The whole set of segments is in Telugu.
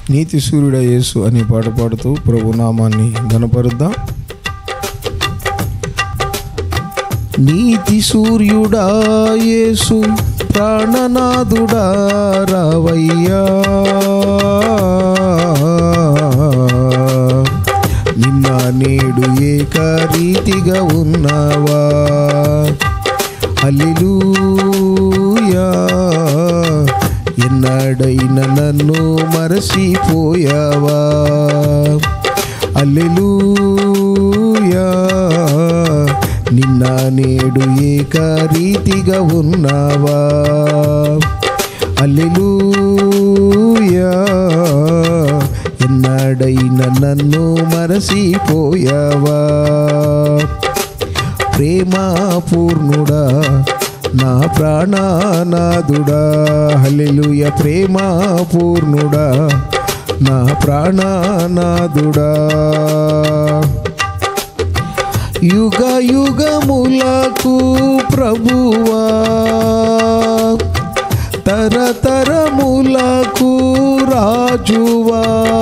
నీతి సూర్యుడ యేసు అని పాట పాడుతూ ప్రభు నామాన్ని గణపరుద్దాం నీతి సూర్యుడా యేసు ప్రాణనాథుడా రావయ్యా నిన్న నేడు ఏకరీతిగా ఉన్నావా అల్లెలూయా ఎన్నడైన నన్ను మరసిపోయావా అల్లెలూయా నిన్న నేడు ఏకరీతిగా ఉన్నావా అల్లెలూయా ఎన్నడైన నన్ను మరసిపోయావా ప్రేమ పూర్ణుడా నా ప్రాణనాథుడా హల్లెలూయ ప్రేమ పూర్ణుడా నా ప్రాణనాథుడా యుగ యుగములకు ప్రభువా తరతరములకు రాజువా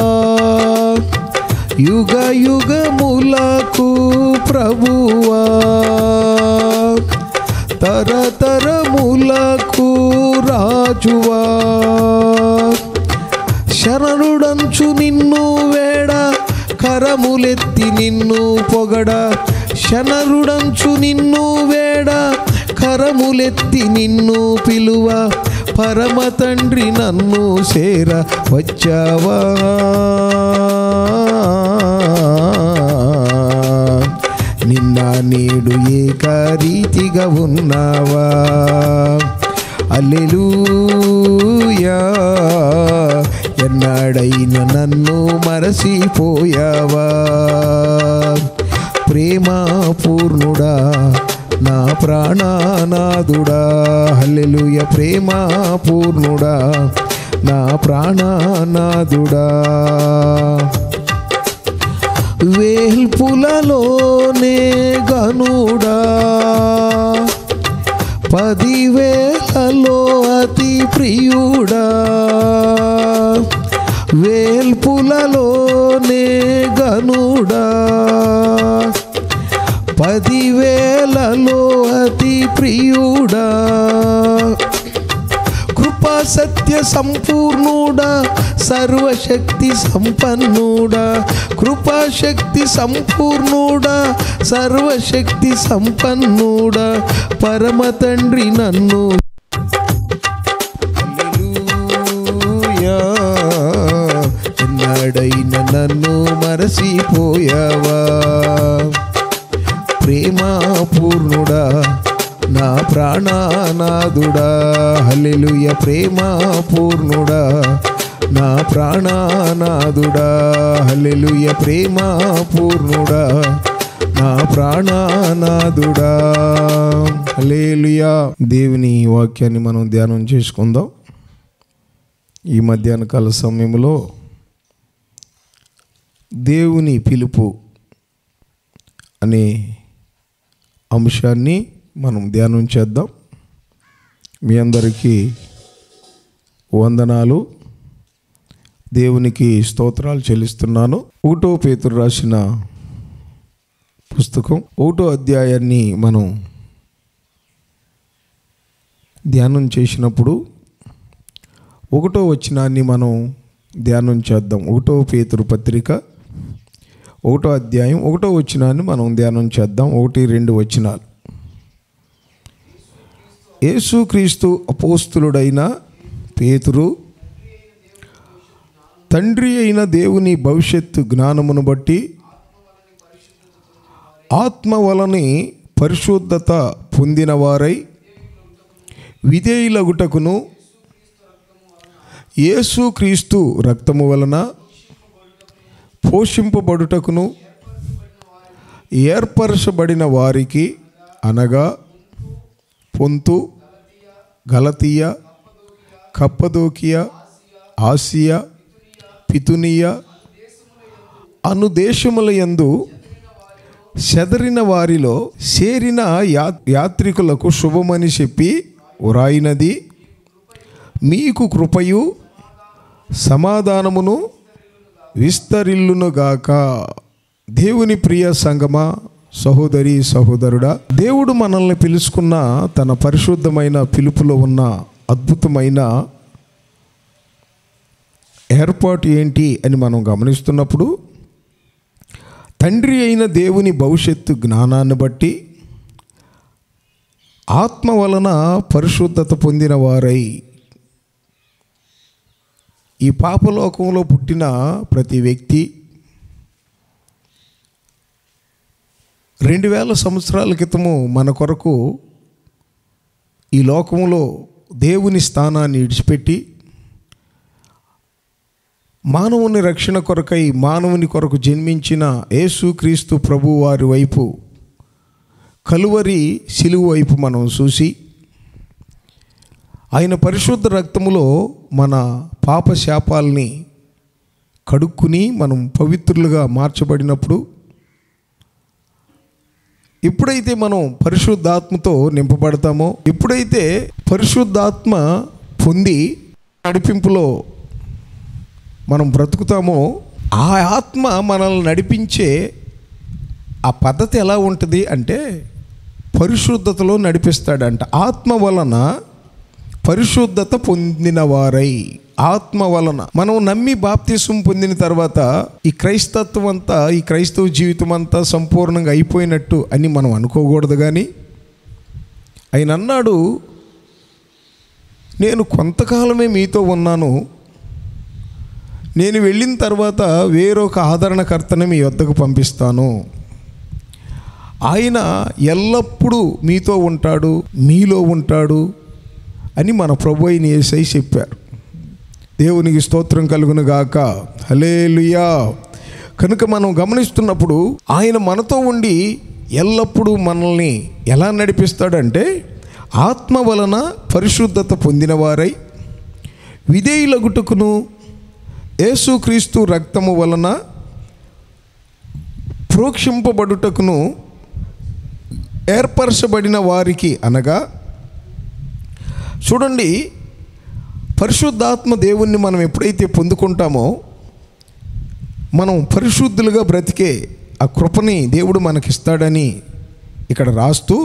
యుగ యుగములకు ప్రభువా తరతరములకు రాజువా శరణుడంచు నిన్ను వేడ కరములెత్తి నిన్ను పొగడ శనరుడంచు నిన్ను వేడ కరములెత్తి నిన్ను పిలువ పరమ తండ్రి నన్ను సేర వచ్చావా నిన్న నేడు ఏకరీతిగా ఉన్నావా అల్లెలూయా ఎన్నడైన నన్ను మరసిపోయావా ప్రేమ పూర్ణుడా నా ప్రాణనాథుడా హల్లెలూయ ప్రేమ పూర్ణుడా నా ప్రాణనాథుడా వేల్పులలోనే గనుడా పదివేలలో అతి ప్రియుడా వేల్పులలోనే గనుడా పదివేలలో అతి ప్రియుడా కృపా సత్య సంపూర్ణుడా సర్వశక్తి సంపన్నుడా కృపాశక్తి సంపూర్ణుడా సర్వశక్తి సంపన్నుడా పరమ తండ్రి నన్ను హల్లెలూయా. ఎన్నడైన నన్ను మరసిపోయావా ప్రేమ పూర్ణుడా నా ప్రాణనాథుడా హల్లెలూయ ప్రేమ పూర్ణుడా నా ప్రాణనాథుడా హల్లెలూయ ప్రేమ పూర్ణుడా నా ప్రాణనాథుడా హల్లెలూయా దేవుని వాక్యాన్ని మనం ధ్యానం చేసుకుందాం ఈ మధ్యాహ్న కాల సమయంలో దేవుని పిలుపు అనే అంశాన్ని మనం ధ్యానం చేద్దాం మీ అందరికీ వందనాలు దేవునికి స్తోత్రాలు చెల్లిస్తున్నాను ఒకటో పేతురు రాసిన పుస్తకం ఒకటో అధ్యాయాన్ని మనం ధ్యానం చేసినప్పుడు ఒకటో వచనాన్ని మనం ధ్యానం చేద్దాం ఒకటో పేతురు పత్రిక ఒకటో అధ్యాయం ఒకటో వచనాన్ని మనం ధ్యానం చేద్దాం ఒకటి రెండు వచనాలు యేసుక్రీస్తు అపోస్తులుడైన పేతురు తండ్రి అయిన దేవుని భవిష్యత్తు జ్ఞానమును బట్టి ఆత్మ వలని పరిశుద్ధత పొందిన వారై విధేయులగుటకును యేసుక్రీస్తు రక్తము వలన పోషింపబడుటకును ఏర్పరచబడిన వారికి అనగా పొంతు గలతీయ కప్పదోకియ ఆసియా పితునియ అను దేశముల యందు చెదరిన వారిలో చేరిన యా యాత్రికులకు శుభమని చెప్పి ఉరాయినది మీకు కృపయు సమాధానమును విస్తరిల్లునుగాక దేవుని ప్రియ సంగమా సహోదరి సహోదరుడా దేవుడు మనల్ని పిలుచుకున్న తన పరిశుద్ధమైన పిలుపులో ఉన్న అద్భుతమైన ఏర్పాటు ఏంటి అని మనం గమనిస్తున్నప్పుడు తండ్రి అయిన దేవుని భవిష్యత్తు జ్ఞానాన్ని బట్టి ఆత్మ వలన పరిశుద్ధత పొందిన వారై ఈ పాపలోకంలో పుట్టిన ప్రతి వ్యక్తి రెండు వేల సంవత్సరాల క్రితము మన కొరకు ఈ లోకంలో దేవుని స్థానాన్ని విడిచిపెట్టి మానవుని రక్షణ కొరకై మానవుని కొరకు జన్మించిన యేసుక్రీస్తు ప్రభు వారి వైపు కలువరి సిలువు వైపు మనం చూసి ఆయన పరిశుద్ధ రక్తములో మన పాప శాపాల్ని కడుక్కుని మనం పవిత్రులుగా మార్చబడినప్పుడు ఎప్పుడైతే మనం పరిశుద్ధాత్మతో నింపబడతామో ఎప్పుడైతే పరిశుద్ధాత్మ పొంది నడిపింపులో మనం బ్రతుకుతామో ఆ ఆత్మ మనల్ని నడిపించే ఆ పద్ధతి ఎలా ఉంటుంది అంటే పరిశుద్ధతలో నడిపిస్తాడంట ఆత్మ వలన పరిశుద్ధత పొందిన వారై ఆత్మ వలన మనం నమ్మి బాప్తిసం పొందిన తర్వాత ఈ క్రైస్తత్వం అంతా ఈ క్రైస్తవ జీవితం అంతా సంపూర్ణంగా అయిపోయినట్టు అని మనం అనుకోకూడదు కానీ ఆయన అన్నాడు నేను కొంతకాలమే మీతో ఉన్నాను నేను వెళ్ళిన తర్వాత వేరొక ఆదరణకర్తని మీ వద్దకు పంపిస్తాను ఆయన ఎల్లప్పుడూ మీతో ఉంటాడు మీలో ఉంటాడు అని మన ప్రభు అయిన యేసై చెప్పారు దేవునికి స్తోత్రం కలుగును గాక హలేలుయా కనుక మనం గమనిస్తున్నప్పుడు ఆయన మనతో ఉండి ఎల్లప్పుడూ మనల్ని ఎలా నడిపిస్తాడంటే ఆత్మ వలన పరిశుద్ధత పొందిన వారై విధేయులగుటకును యేసుక్రీస్తు రక్తము వలన ప్రోక్షింపబడుటకును ఏర్పరచబడిన వారికి అనగా చూడండి పరిశుద్ధాత్మ దేవుణ్ణి మనం ఎప్పుడైతే పొందుకుంటామో మనం పరిశుద్ధులుగా బ్రతికే ఆ కృపని దేవుడు మనకిస్తాడని ఇక్కడ రాస్తూ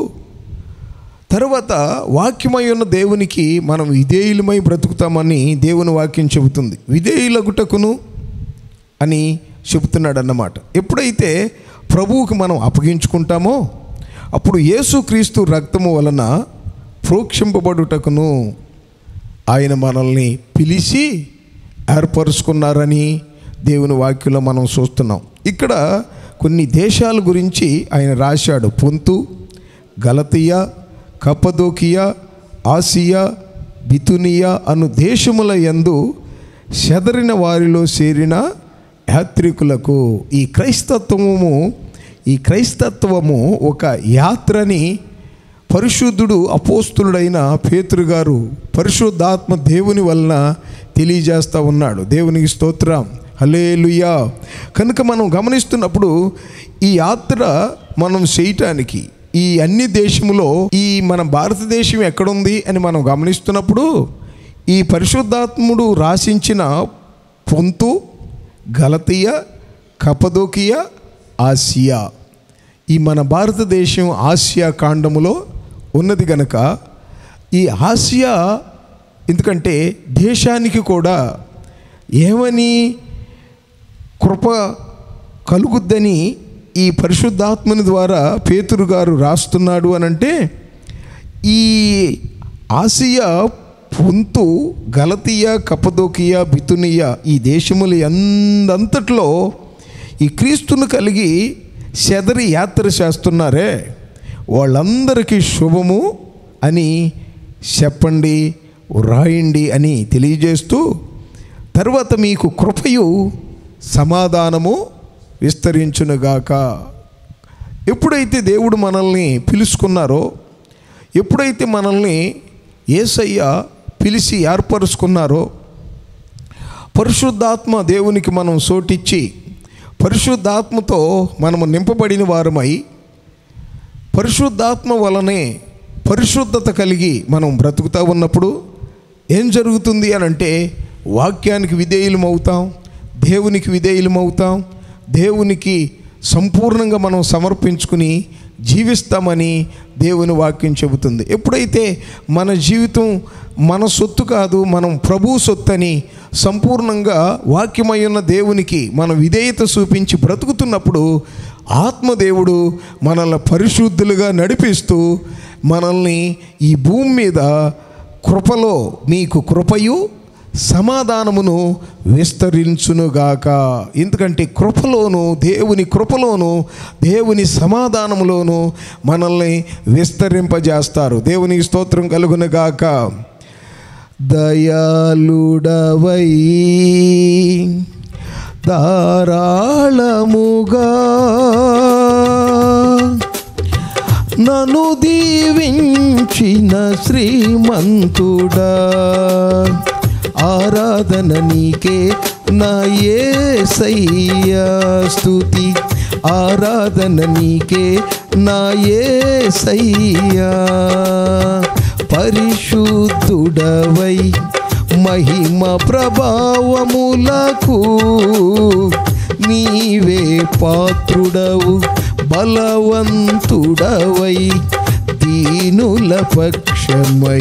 తరువాత వాక్యమై ఉన్న దేవునికి మనం విధేయులమై బ్రతుకుతామని దేవుని వాక్యం చెబుతుంది విధేయులగుటకును అని చెబుతున్నాడు అన్నమాట ఎప్పుడైతే ప్రభువుకి మనం అప్పగించుకుంటామో అప్పుడు యేసుక్రీస్తు రక్తము వలన ప్రోక్షింపబడుటకును ఆయన మనల్ని పిలిచి ఏర్పరుచుకున్నారని దేవుని వాక్యంలో మనం చూస్తున్నాం ఇక్కడ కొన్ని దేశాల గురించి ఆయన రాశాడు పొంతు గలతియా కప్పదోకియా ఆసియా బితునియా అను దేశముల యందు చెదరిన వారిలో చేరిన యాత్రికులకు ఈ క్రైస్తత్వము ఈ క్రైస్తత్వము ఒక యాత్రని పరిశుద్ధుడు అపోస్తులుడైన పేతురు గారు పరిశుద్ధాత్మ దేవుని వలన తెలియజేస్తూ ఉన్నాడు దేవునికి స్తోత్రం హలేలుయా కనుక మనం గమనిస్తున్నప్పుడు ఈ యాత్ర మనం చేయటానికి ఈ అన్ని దేశములో ఈ మన భారతదేశం ఎక్కడుంది అని మనం గమనిస్తున్నప్పుడు ఈ పరిశుద్ధాత్ముడు రాసించిన పొంతు గలతీయ కపదోకియ ఆసియా ఈ మన భారతదేశం ఆసియా కాండములో ఉన్నది గనక ఈ ఆసియా ఎందుకంటే దేశానికి కూడా ఏమని కృప కలుగుద్దని ఈ పరిశుద్ధాత్మని ద్వారా పేతురు గారు రాస్తున్నాడు అని అంటే ఈ ఆసియా పొంతు గలతీయ కపదోకియా బితునియా ఈ దేశములు ఎందంతట్లో ఈ క్రీస్తును కలిగి చెదరి యాత్ర చేస్తున్నారే వాళ్ళందరికీ శుభము అని చెప్పండి వ్రాయండి అని తెలియజేస్తూ తర్వాత మీకు కృపయు సమాధానము విస్తరించునుగాక ఎప్పుడైతే దేవుడు మనల్ని పిలుచుకున్నారో ఎప్పుడైతే మనల్ని ఏసయ్య పిలిచి ఏర్పరుచుకున్నారో పరిశుద్ధాత్మ దేవునికి మనం సోటిచ్చి పరిశుద్ధాత్మతో మనము నింపబడిన వారమై పరిశుద్ధాత్మ వలనే పరిశుద్ధత కలిగి మనం బ్రతుకుతూ ఉన్నప్పుడు ఏం జరుగుతుంది అని అంటే వాక్యానికి విధేయులం అవుతాం దేవునికి విధేయులం అవుతాం దేవునికి సంపూర్ణంగా మనం సమర్పించుకుని జీవిస్తామని దేవుని వాక్యం చెబుతుంది ఎప్పుడైతే మన జీవితం మన సొత్తు కాదు మనం ప్రభు సొత్తు అని సంపూర్ణంగా వాక్యమై ఉన్న దేవునికి మనం విధేయత చూపించి బ్రతుకుతున్నప్పుడు ఆత్మదేవుడు మనల్ని పరిశుద్ధులుగా నడిపిస్తూ మనల్ని ఈ భూమి మీద కృపలో మీకు కృపయు సమాధానమును విస్తరించునుగాక ఎందుకంటే కృపలోను దేవుని కృపలోను దేవుని సమాధానములోను మనల్ని విస్తరింపజేస్తారు దేవునికి స్తోత్రం కలుగునుగాక దయాళుడవై ధారాళముగా నన్ను దీవించిన శ్రీమంతుడా ఆరాధన నీకే నా యేసయ్యా స్తుతి ఆరాధన నీకే నా యేసయ్యా పరిశుద్ధుడవై మహిమ ప్రభావములకు నీవే పాత్రుడవు బలవంతుడవై దీనుల పక్షమై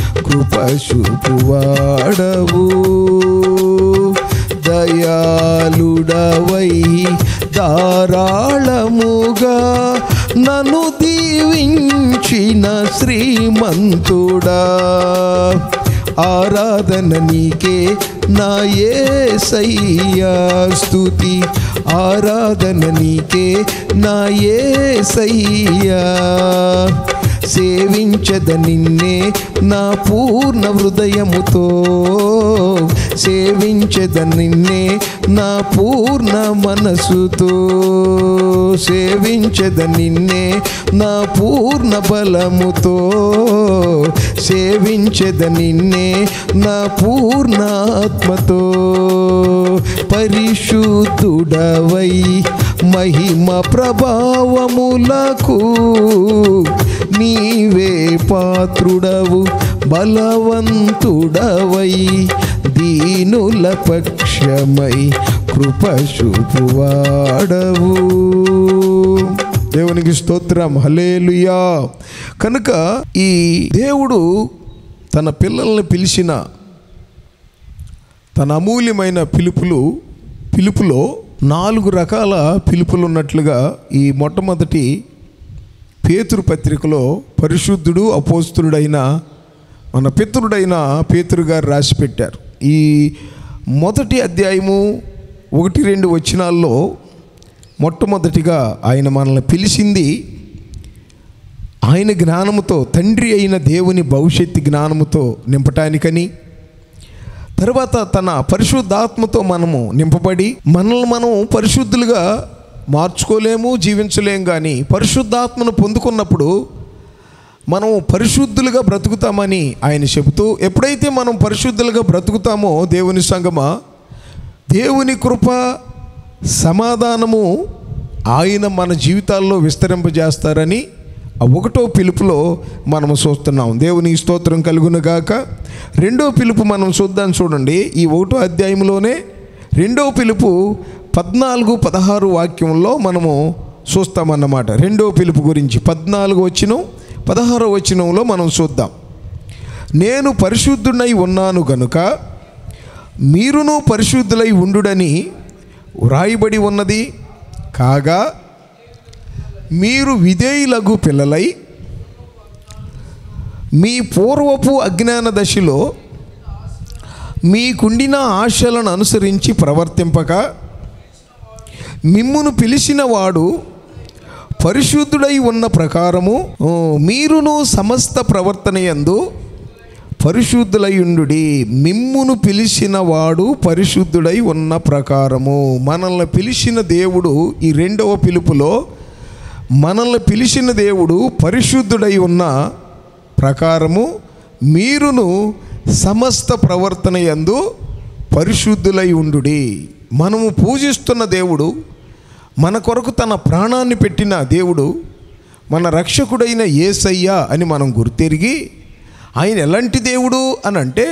కృపశుపువాడవు దయాళుడవై ధారాళముగా నన్ను దీవించిన శ్రీమంతుడా ఆరాధన నీకే నా యేసయ్యా స్తుతి ఆరాధన నీకే నా యేసయ్యా సేవించద నిన్నే నా పూర్ణ హృదయముతో సేవించద నిన్నే నా పూర్ణ మనసుతో సేవించద నిన్నే నా పూర్ణ బలముతో సేవించద నిన్నే నా పూర్ణ ఆత్మతో పరిశుద్ధుడవై మహిమ ప్రభావములకు నీవే పాత్రుడవు బలవంతుడవై దీనుల పక్షమై కృపశుపువాడవు దేవునికి స్తోత్రం హలేలుయా కనుక ఈ దేవుడు తన పిల్లల్ని పిలిచిన తన అమూల్యమైన పిలుపులు పిలుపులో నాలుగు రకాల పిలుపులు ఉన్నట్లుగా ఈ మొట్టమొదటి పేతురు పత్రికలో పరిశుద్ధుడు అపోస్తుడైన మన పితరుడైన పేతురు గారు రాసి పెట్టారు ఈ మొదటి అధ్యాయము ఒకటి రెండు వచనాల్లో మొట్టమొదటిగా ఆయన మనల్ని పిలిచింది ఆయన జ్ఞానముతో తండ్రి అయిన దేవుని భవిష్యత్తు జ్ఞానముతో నింపటానికని తర్వాత తన పరిశుద్ధాత్మతో మనము నింపబడి మనల్ని మనం పరిశుద్ధులుగా మార్చుకోలేము జీవించలేము కానీ పరిశుద్ధాత్మను పొందుకున్నప్పుడు మనం పరిశుద్ధులుగా బ్రతుకుతామని ఆయన చెబుతూ ఎప్పుడైతే మనం పరిశుద్ధులుగా బ్రతుకుతామో దేవుని సంగమా దేవుని కృప సమాధానము ఆయన మన జీవితాల్లో విస్తరింపజేస్తారని ఆ ఒకటో పిలుపులో మనం చూస్తున్నాం దేవుని స్తోత్రం కలుగునుగాక రెండో పిలుపు మనం చూద్దాం చూడండి ఈ ఒకటో అధ్యాయంలోనే రెండో పిలుపు పద్నాలుగు పదహారు వాక్యంలో మనము చూస్తామన్నమాట రెండో పిలుపు గురించి పద్నాలుగు వచ్చినం పదహారో వచనంలో మనం చూద్దాం నేను పరిశుద్ధుడై ఉన్నాను గనుక మీరును పరిశుద్ధులై ఉండుడని వ్రాయబడి ఉన్నది కాగా మీరు విధేయులగు పిల్లలై మీ పూర్వపు అజ్ఞాన దశలో మీకుండిన ఆశలను అనుసరించి ప్రవర్తింపక మిమ్మును పిలిచిన వాడు పరిశుద్ధుడై ఉన్న ప్రకారము ఓ, మీరును సమస్త ప్రవర్తన యందు పరిశుద్ధులయుండుడి మిమ్మును పిలిచిన వాడు పరిశుద్ధుడై ఉన్న ప్రకారము మనల్ని పిలిచిన దేవుడు ఈ రెండవ పిలుపులో మనల్ని పిలిచిన దేవుడు పరిశుద్ధుడై ఉన్న ప్రకారము మీరును సమస్త ప్రవర్తన యందు పరిశుద్ధులై ఉండుడి మనము పూజిస్తున్న దేవుడు మన కొరకు తన ప్రాణాన్ని పెట్టిన దేవుడు మన రక్షకుడైన ఏసయ్య అని మనం గుర్తెరిగి ఆయన ఎలాంటి దేవుడు అని అంటే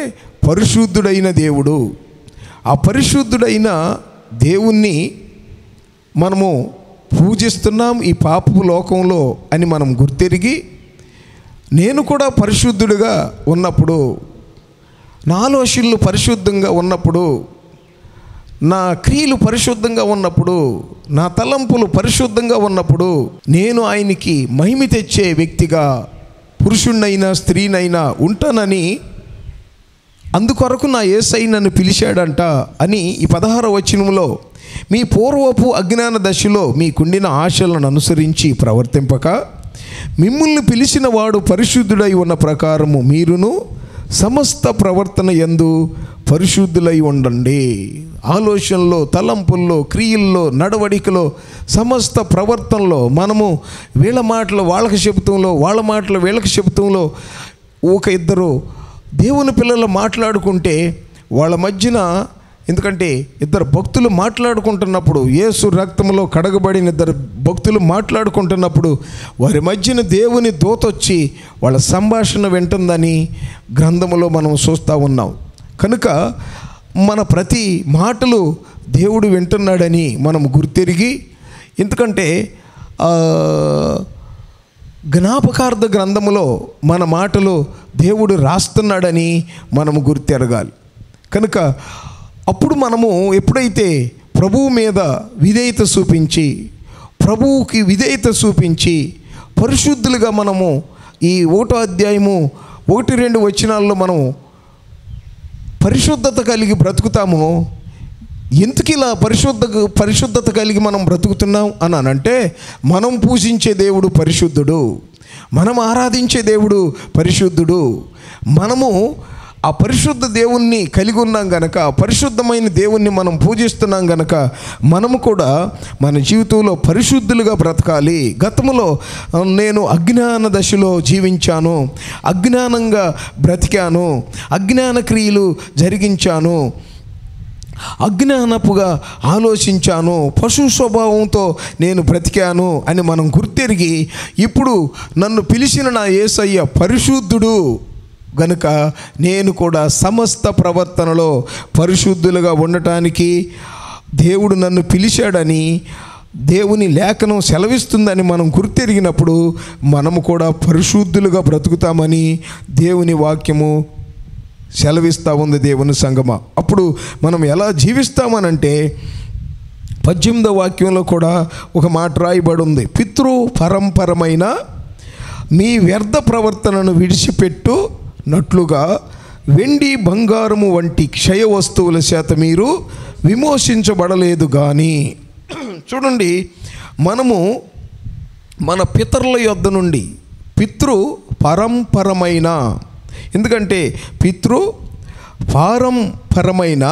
పరిశుద్ధుడైన దేవుడు ఆ పరిశుద్ధుడైన దేవుణ్ణి మనము పూజిస్తున్నాం ఈ పాపపు లోకంలో అని మనం గుర్తెరిగి నేను కూడా పరిశుద్ధుడిగా ఉన్నప్పుడు నా ఆలోచనలు పరిశుద్ధంగా ఉన్నప్పుడు నా క్రియలు పరిశుద్ధంగా ఉన్నప్పుడు నా తలంపులు పరిశుద్ధంగా ఉన్నప్పుడు నేను ఆయనకి మహిమ తెచ్చే వ్యక్తిగా పురుషుణ్ణైనా స్త్రీనైనా ఉంటానని అందుకొరకు నా ఏసై నన్ను పిలిచాడంట అని ఈ పదహార వచనంలో మీ పూర్వపు అజ్ఞాన దశలో మీకుండిన ఆశలను అనుసరించి ప్రవర్తింపక మిమ్మల్ని పిలిచిన వాడు పరిశుద్ధుడై ఉన్న ప్రకారము మీరును సమస్త ప్రవర్తన ఎందు పరిశుద్ధులై ఉండండి ఆలోచనలో తలంపుల్లో క్రియల్లో నడవడికలో సమస్త ప్రవర్తనలో మనము వీళ్ళ మాటలు వాళ్ళకి చెబుతంలో వాళ్ళ మాటలు వీళ్ళకి చెబుతంలో ఒక ఇద్దరు దేవుని పిల్లలు మాట్లాడుకుంటే వాళ్ళ మధ్యన ఎందుకంటే ఇద్దరు భక్తులు మాట్లాడుకుంటున్నప్పుడు యేసు రక్తంలో కడగబడిన ఇద్దరు భక్తులు మాట్లాడుకుంటున్నప్పుడు వారి మధ్యన దేవుని దోతొచ్చి వాళ్ళ సంభాషణ వింటుందని గ్రంథములో మనం చూస్తూ ఉన్నాం కనుక మన ప్రతి మాటలు దేవుడు వింటున్నాడని మనం గుర్తెరిగి ఎందుకంటే ఆ, జ్ఞాపకార్థ గ్రంథములో మన మాటలు దేవుడు రాస్తున్నాడని మనము గుర్తెరగాలి కనుక అప్పుడు మనము ఎప్పుడైతే ప్రభువు మీద విధేయత చూపించి ప్రభువుకి విధేయత చూపించి పరిశుద్ధులుగా మనము ఈ ఒకటో అధ్యాయము ఒకటి రెండు వచనాల్లో మనం పరిశుద్ధత కలిగి బ్రతుకుతామో ఎందుకు ఇలా పరిశుద్ధ పరిశుద్ధత కలిగి మనం బ్రతుకుతున్నాం అని అనంటే మనం పూజించే దేవుడు పరిశుద్ధుడు మనం ఆరాధించే దేవుడు పరిశుద్ధుడు మనము ఆ పరిశుద్ధ దేవుణ్ణి కలిగి ఉన్నాం గనక పరిశుద్ధమైన దేవుణ్ణి మనం పూజిస్తున్నాం గనక మనము కూడా మన జీవితంలో పరిశుద్ధులుగా బ్రతకాలి గతంలో ఆ, నేను అజ్ఞాన దశలో జీవించాను అజ్ఞానంగా బ్రతికాను అజ్ఞాన క్రియలు జరిగించాను అజ్ఞానపుగా ఆలోచించాను పశు స్వభావంతో నేను బ్రతికాను అని మనం గుర్తెరిగి ఇప్పుడు నన్ను పిలిచిన నా యేసయ్య పరిశుద్ధుడు గనుక నేను కూడా సమస్త ప్రవర్తనలో పరిశుద్ధులుగా ఉండటానికి దేవుడు నన్ను పిలిచాడని దేవుని లేఖనం సెలవిస్తుందని మనం గుర్తెరిగినప్పుడు మనము కూడా పరిశుద్ధులుగా బ్రతుకుతామని దేవుని వాక్యము సెలవిస్తూ ఉంది దేవుని సంగమ అప్పుడు మనం ఎలా జీవిస్తామనంటే పద్దెనిమిదో వాక్యంలో కూడా ఒక మాట రాయబడి ఉంది పితృ పరంపరమైన మీ వ్యర్థ ప్రవర్తనను విడిచిపెట్టు నట్లుగా వెండి బంగారము వంటి క్షయ వస్తువుల చేత మీరు విమోచించబడలేదు కానీ చూడండి మనము మన పితరుల యొద్ద నుండి పితృ పరంపరమైన ఎందుకంటే పితృ పారంపరమైన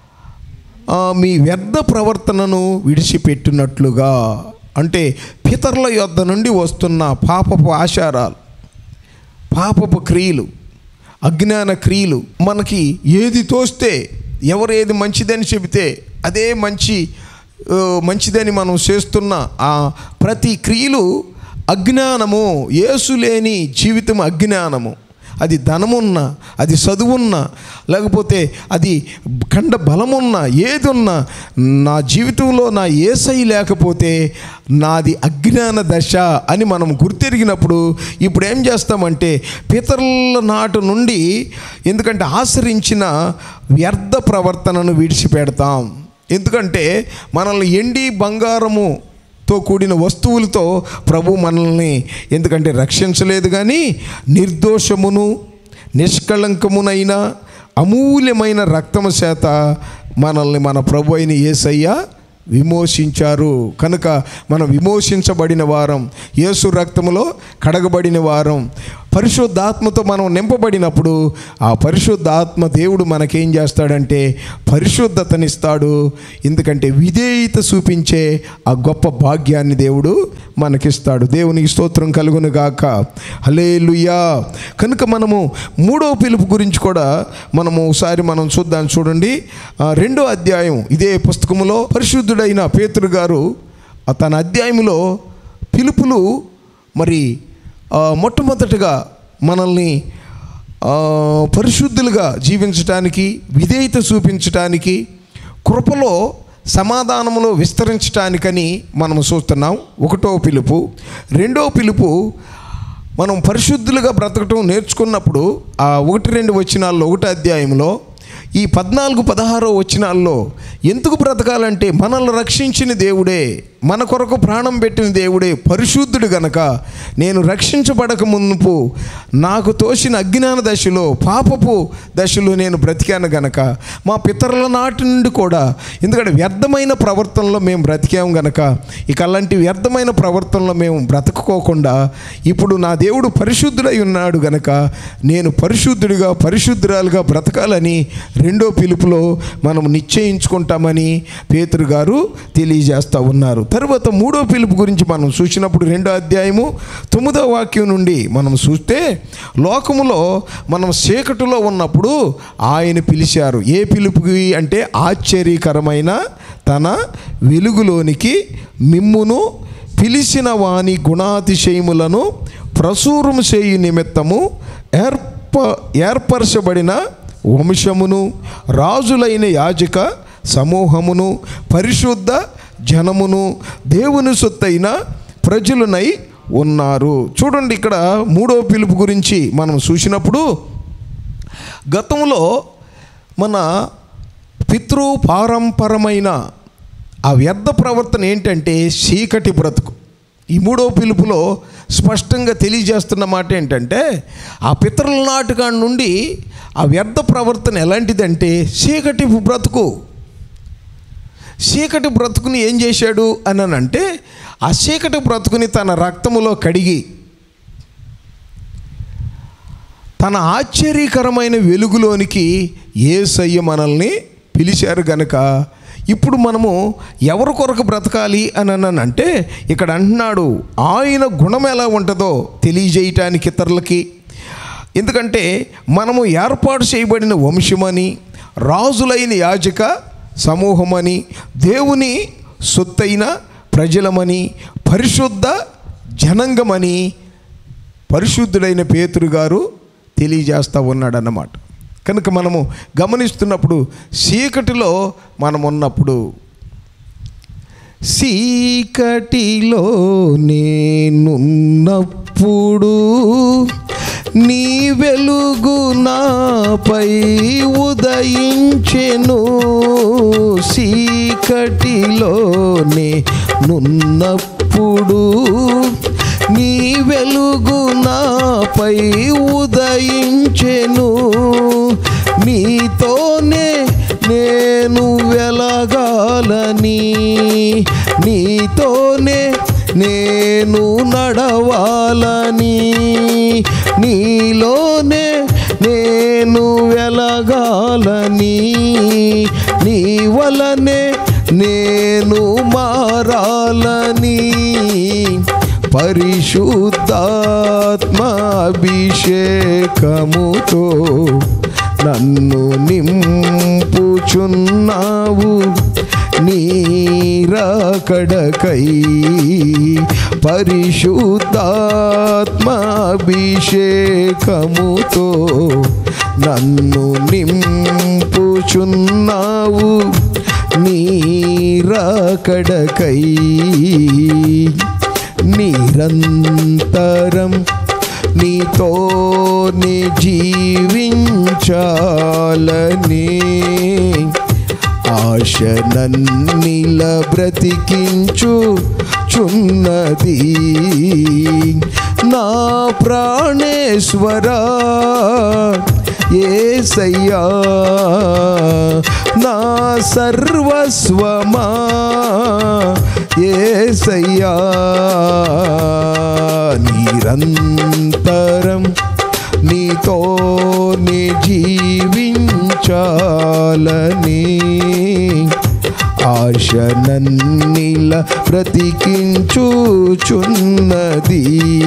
ఆ, మీ వ్యర్థ ప్రవర్తనను విడిచిపెట్టినట్లుగా అంటే పితరుల యొద్ద నుండి వస్తున్న పాపపు ఆచారాలు పాపపు క్రియలు అజ్ఞాన క్రియలు మనకి ఏది తోస్తే ఎవరు ఏది మంచిదని చెబితే అదే మంచి ఆ, మంచిదని మనం చేస్తున్న ఆ ప్రతి క్రియలు అజ్ఞానము యేసు లేని జీవితం అజ్ఞానము అది ధనమున్నా అది చదువున్నా లేకపోతే అది కండ బలమున్నా ఏది ఉన్నా నా జీవితంలో నా ఏసై లేకపోతే నాది అజ్ఞాన దశ అని మనం గుర్తెరిగినప్పుడు ఇప్పుడు ఏం చేస్తామంటే పితరుల నాటు నుండి ఎందుకంటే ఆశ్రయించిన వ్యర్థ ప్రవర్తనను విడిచిపెడతాం ఎందుకంటే మనల్ని ఎండి బంగారము తో కూడిన వస్తువులతో ప్రభు మనల్ని ఎందుకంటే రక్షించలేదు కానీ నిర్దోషమును నిష్కళంకమునైన అమూల్యమైన రక్తము చేత మనల్ని మన ప్రభు అయిన యేసయ్య విమోచించారు కనుక మనం విమోచించబడిన వారం యేసు రక్తములో కడగబడిన వారం పరిశుద్ధాత్మతో మనం నింపబడినప్పుడు ఆ పరిశుద్ధాత్మ దేవుడు మనకేం చేస్తాడంటే పరిశుద్ధతనిస్తాడు ఎందుకంటే విధేయత చూపించే ఆ గొప్ప భాగ్యాన్ని దేవుడు మనకిస్తాడు దేవునికి స్తోత్రం కలుగును గాక హలేలుయా కనుక మనము మూడో పిలుపు గురించి కూడా మనము ఒకసారి మనం చూద్దాం చూడండి ఆ రెండో అధ్యాయం ఇదే పుస్తకములో పరిశుద్ధుడైన పేతురు గారు ఆ తన అధ్యాయంలో పిలుపులు మరి ఆ, మొట్టమొదటిగా మనల్ని ఆ, పరిశుద్ధులుగా జీవించటానికి విధేయత చూపించటానికి కృపలో సమాధానములో విస్తరించటానికని మనం చూస్తున్నాం ఒకటో పిలుపు రెండో పిలుపు మనం పరిశుద్ధులుగా బ్రతకటం నేర్చుకున్నప్పుడు ఆ ఒకటి రెండు వచనాల్లో ఒకటి అధ్యాయంలో ఈ పద్నాలుగు పదహారో వచనాల్లో ఎందుకు బ్రతకాలంటే మనల్ని రక్షించిన దేవుడే మన కొరకు ప్రాణం పెట్టిన దేవుడే పరిశుద్ధుడు గనక నేను రక్షించబడక మునుపు నాకు తోసిన అజ్ఞాన దశలో పాపపు దశలో నేను బ్రతికాను గనక మా పితరుల నాటి నుండి కూడా ఎందుకంటే వ్యర్థమైన ప్రవర్తనలో మేము బ్రతికాము గనక ఇక అలాంటి వ్యర్థమైన ప్రవర్తనలో మేము బ్రతకపోకుండా ఇప్పుడు నా దేవుడు పరిశుద్ధుడై ఉన్నాడు గనక నేను పరిశుద్ధుడిగా పరిశుద్ధురాలుగా బ్రతకాలని రెండో పిలుపులో మనం నిశ్చయించుకుంటామని పేతురు గారు తెలియజేస్తూ ఉన్నారు తర్వాత మూడో పిలుపు గురించి మనం చూసినప్పుడు రెండో అధ్యాయము తొమ్మిదో వాక్యం నుండి మనం చూస్తే లోకములో మనం చీకటిలో ఉన్నప్పుడు ఆయన పిలిచారు ఏ పిలుపుకి అంటే ఆశ్చర్యకరమైన తన వెలుగులోనికి మిమ్మును పిలిచిన వాని గుణాతిశయములను ప్రసూరము చేయు నిమిత్తము ఏర్ప ఏర్పరచబడిన వంశమును రాజులైన యాజక సమూహమును పరిశుద్ధ జనమును దేవుని సొత్తైన ప్రజలునై ఉన్నారు చూడండి ఇక్కడ మూడో పిలుపు గురించి మనం చూసినప్పుడు గతంలో మన పితృ పారంపరమైన ఆ వ్యర్థ ప్రవర్తన ఏంటంటే చీకటి బ్రతుకు ఈ మూడో పిలుపులో స్పష్టంగా తెలియజేస్తున్న మాట ఏంటంటే ఆ పితరుల నాటుగా నుండి ఆ వ్యర్థ ప్రవర్తన ఎలాంటిదంటే చీకటి బ్రతుకు చీకటి బ్రతుకుని ఏం చేశాడు అని అంటే ఆ చీకటి బ్రతుకుని తన రక్తములో కడిగి తన ఆశ్చర్యకరమైన వెలుగులోనికి ఏసయ్య మనల్ని పిలిచారు గనక ఇప్పుడు మనము ఎవరి కొరకు బ్రతకాలి అని అంటే ఇక్కడ అంటున్నాడు ఆయన గుణం ఎలా ఉంటుందో తెలియజేయటానికి ఇతరులకి ఎందుకంటే మనము ఏర్పాటు చేయబడిన వంశమని రాజులైన యాజక సమూహమని దేవుని సొత్తైన ప్రజలమని పరిశుద్ధ జనంగమని పరిశుద్ధుడైన పేతురు గారు తెలియజేస్తూ ఉన్నాడన్నమాట కనుక మనము గమనిస్తున్నప్పుడు చీకటిలో మనం ఉన్నప్పుడు చీకటిలో నేనున్నప్పుడు నీ వెలుగు నాపై ఉదయించెను చీకటిలో నేనున్నప్పుడు నీ వెలుగు నాపై ఉదయించెను నీతోనే నేను వెలగాలని నీతోనే నేను నడవాలని నీలోనే నేను వెలగాలని నీ వలనే నేను మారాలని పరిశుద్ధాత్మాభిషేకముతో నన్ను నింపుచున్నావు నీరాకడకై పరిశుద్ధాత్మాభిషేకముతో నన్ను నింపుచున్నావు నీరాకడకై నిరంతరం నీతోనే జీవించాలని ఆశ నన్నిల బ్రతికించు చున్నది నా ప్రాణేశ్వరా ఏసయ్యా నా సర్వస్వమా ఏసయ్యా నిరంతరం నీతోనే జీవించాలని ఆశ నన్నిల బ్రతికించుచున్నది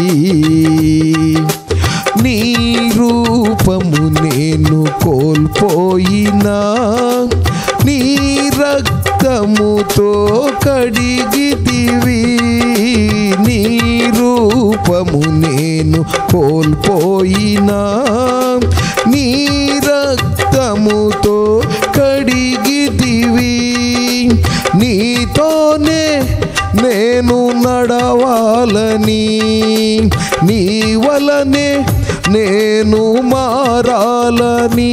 నీ రూపము నేను కోల్పోయినా నీ రక్త రక్తముతో కడిగితివి నీ రూపము నేను కోల్పోయినా నీ రక్తముతో కడిగితివి నీతోనే నేను నడవాలని నీ వలనే నేను మారాలని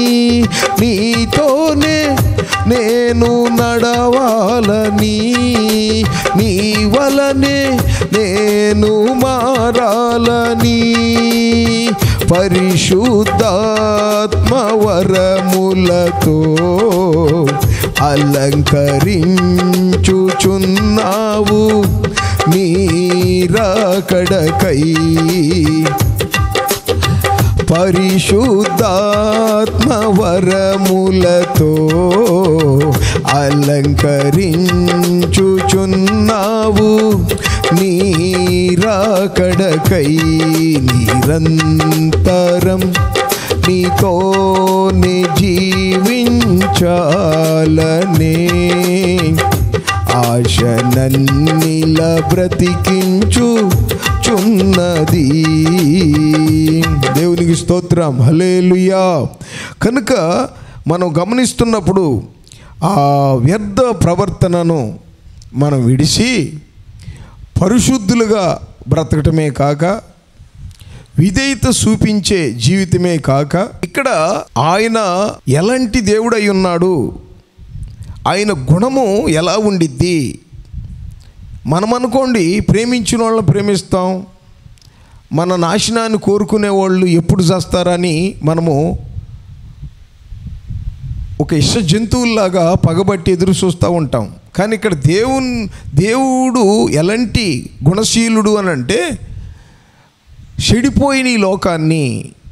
నీతోనే నేను నడవాలని నీ వలనే నేను మారాలని పరిశుద్ధాత్మ వరములతో అలంకరించుచున్నావు నీరాకడకై పరిశుద్ధాత్మ వరములతో అలంకరించుచున్నావు నీరాకడకై నిరంతరం నీతోనే జీవించాలనే ఆశ నన్నిల బ్రతికించు చున్నది దేవునికి స్తోత్రం హలేలుయా కనుక మనం గమనిస్తున్నప్పుడు ఆ వ్యర్థ ప్రవర్తనను మనం విడిచి పరిశుద్ధులుగా బ్రతకటమే కాక విధేయత చూపించే జీవితమే కాక ఇక్కడ ఆయన ఎలాంటి దేవుడై ఉన్నాడు ఆయన గుణము ఎలా ఉండిద్ది మనం అనుకోండి ప్రేమించిన వాళ్ళని ప్రేమిస్తాం మన నాశనాన్ని కోరుకునే వాళ్ళు ఎప్పుడు చేస్తారని మనము ఒక ఇష్ట జంతువుల్లాగా పగబట్టి ఎదురు చూస్తూ ఉంటాం కానీ ఇక్కడ దేవున్ దేవుడు ఎలాంటి గుణశీలుడు అని అంటే చెడిపోయిన ఈ లోకాన్ని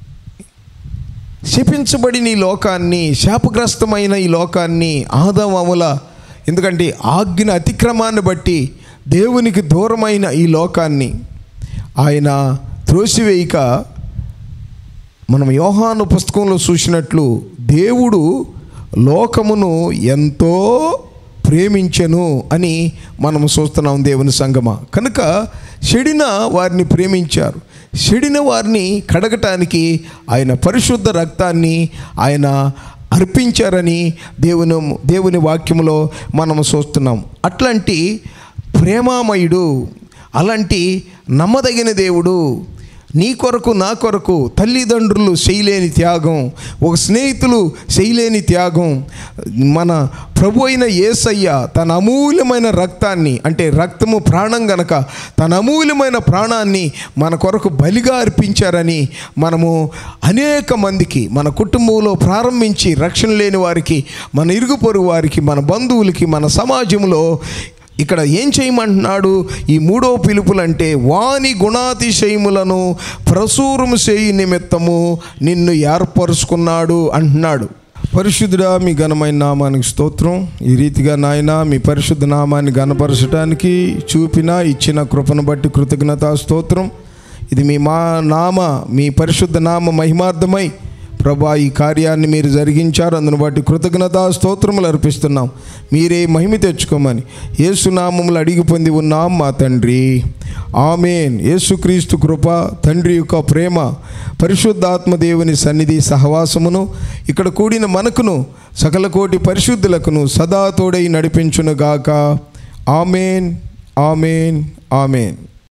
శపించబడిన ఈ లోకాన్ని శాపగ్రస్తమైన ఈ లోకాన్ని ఆదమముల ఎందుకంటే ఆజ్ఞ అతిక్రమాన్ని బట్టి దేవునికి దూరమైన ఈ లోకాన్ని ఆయన త్రోసివేయక మనం యోహాను పుస్తకంలో చూసినట్లు దేవుడు లోకమును ఎంతో ప్రేమించెను అని మనం చూస్తున్నాం దేవుని సంగమ కనుక చెడిన వారిని ప్రేమించారు చెడిన వారిని కడగటానికి ఆయన పరిశుద్ధ రక్తాన్ని ఆయన అర్పించారని దేవుని దేవుని వాక్యములో మనం చూస్తున్నాం అట్లాంటి ప్రేమామయుడు అలాంటి నమ్మదగిన దేవుడు నీ కొరకు నా కొరకు తల్లిదండ్రులు చేయలేని త్యాగం ఒక స్నేహితులు చేయలేని త్యాగం మన ప్రభు అయిన ఏసయ్య తన అమూల్యమైన రక్తాన్ని అంటే రక్తము ప్రాణం గనక తన అమూల్యమైన ప్రాణాన్ని మన కొరకు బలిగా అర్పించారని మనము అనేక మందికి మన కుటుంబంలో ప్రారంభించి రక్షణ లేని వారికి మన ఇరుగు పొరుగు వారికి మన బంధువులకి మన సమాజంలో ఇక్కడ ఏం చేయమంటున్నాడు ఈ మూడో పిలుపులంటే వాని గుణాతిశయములను ప్రసూరము చేయి నిమిత్తము నిన్ను ఏర్పరుచుకున్నాడు అంటున్నాడు పరిశుద్ధుడా మీ ఘనమైన నామానికి స్తోత్రం ఈ రీతిగా నాయన మీ పరిశుద్ధ నామాన్ని ఘనపరచడానికి చూపిన ఇచ్చిన కృపను బట్టి కృతజ్ఞతా స్తోత్రం ఇది మీ మా నామ మీ పరిశుద్ధ నామ మహిమార్థమై ప్రభా ఈ కార్యాన్ని మీరు జరిగించారు అందును బట్టి కృతజ్ఞతా స్తోత్రములు అర్పిస్తున్నాం మీరే మహిమ తెచ్చుకోమని ఏసునామములు అడిగి పొంది ఉన్నాం మా తండ్రి ఆమెన్ యేసుక్రీస్తు కృప తండ్రి యొక్క ప్రేమ పరిశుద్ధాత్మ దేవుని సన్నిధి సహవాసమును ఇక్కడ కూడిన మనకును సకల కోటి పరిశుద్ధులకును సదా తోడై నడిపించునుగాక ఆమెన్ ఆమెన్ ఆమెన్